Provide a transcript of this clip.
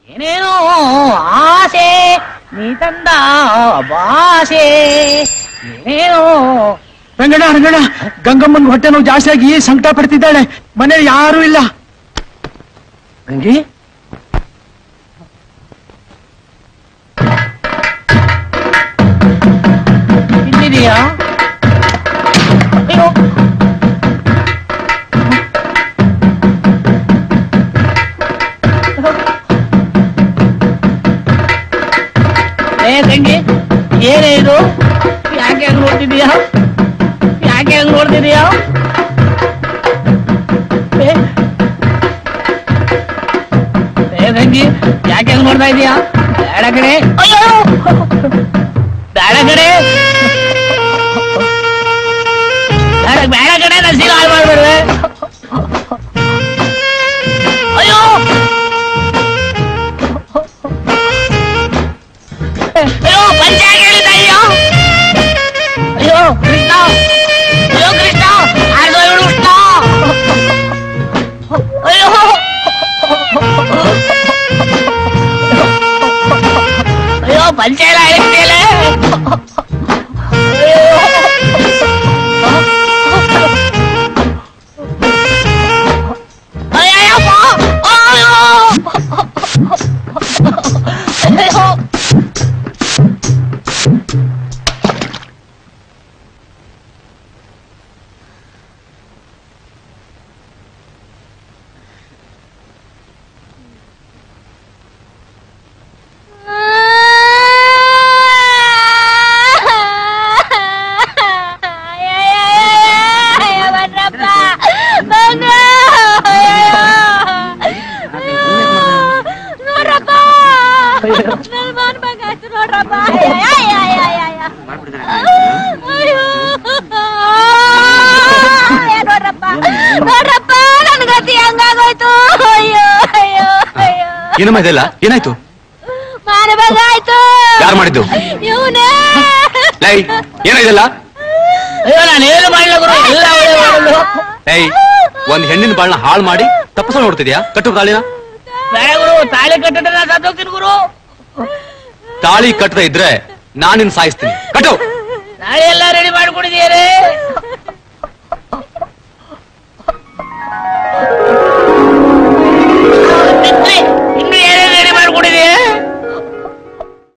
ಏನೇನೋ ಆಸೆ ನೀ ತಂದ ಭಾಷೆ ಏನೇನೋ ರಂಗಣ್ಣ ರಂಗಣ್ಣ ಗಂಗಮ್ಮನ್ ಹೊಟ್ಟೆ ನೋವು ಜಾಸ್ತಿ ಆಗಿ ಸಂಕಟ ಪಡ್ತಿದ್ದಾಳೆ ಮನೇಲಿ ಯಾರೂ ಇಲ್ಲ ಗಂಗಿ ಇಲ್ಲಿದೆಯಾ ಅಯ್ಯೋ ಏ ತಂಗಿ ಏನೇ ಇದು ಯಾಕೆ ಹಂಗ್ ನೋಡ್ತಿದೀಯಾ ಯಾಕೆ ಹಂಗ್ ನೋಡ್ತಿದೀಯಾ ಏ, ಏ ತಂಗಿ ಯಾಕೆ ಹಂಗ್ ನೋಡ್ತಾ ಇದೀಯಾ ಬೇಡ ಕಡೆ ಅಯ್ಯೋ ಬೇಡ ಕಡೆ ಬೇಡ ಬೇಡ ಕಡೆ ನಾನು ಸೀಲ್ ಹಾಳು ಮಾಡ್ಬೇಡ್ವೆ ಅಯ್ಯೋ ಅಯ್ಯೋ ಪಂಚಾಯತ್ ಹೇಳಿದ ಅಯ್ಯೋ ಅಯ್ಯೋ ಕೃಷ್ಣ ಅಯ್ಯೋ ಕೃಷ್ಣ ಆರ್ದು ಇವಳು ಕೃಷ್ಣ ಅಯ್ಯೋ ಅಯ್ಯೋ ಪಂಚಾಯತ್ ಹೇಳಿದ್ಮೇಲೆ ಅಯ್ಯಪ್ಪ ಅಯ್ಯೋ ಅಯ್ಯೋ ನೋಡ್ರಪ್ಪ ನನ್ ಗತಿ ಹಂಗಾಗೋಯ್ತು ಅಯ್ಯೋ ಅಯ್ಯೋ ಅಯ್ಯೋ ಏನಮ್ಮ ಇದೆಲ್ಲ ಏನಾಯ್ತು ಮಾನಬೇಕಾಯ್ತು ಯಾರು ಮಾಡಿದ್ದು ಇವನೇ ಲೈ ಏನಾಯ್ತಲ್ಲ ಅಯ್ಯೋ ನಾನು ಏನು ಮಾಡಿಲ್ಲ ಗುರು ಎಲ್ಲ ಒಳ್ಳೆ ಮಾಡಲು ಲೈ ಒಂದ್ ಹೆಣ್ಣಿನ ಬಾಳ್ನ ಹಾಳು ಮಾಡಿ ತಪ್ಪಸ ನೋಡ್ತಿದ್ಯಾ ಕಟ್ಟು ತಾಳಿನ ಬೇಡ ಗುರು ತಾಳಿ ಕಟ್ಟಿದ್ರೆ ನಾನು ಸತ್ತೋಗ್ತೀನಿ ಗುರು ತಾಳಿ ಕಟ್ಟದ ಇದ್ರೆ ನಾನಿನ್ ಸಾಯಿಸ್ತೀನಿ ಕಟ್ಟು ನಾಳೆ ಎಲ್ಲ ರೆಡಿ ಮಾಡ್ಕೊಂಡಿದ್ದೀರಿ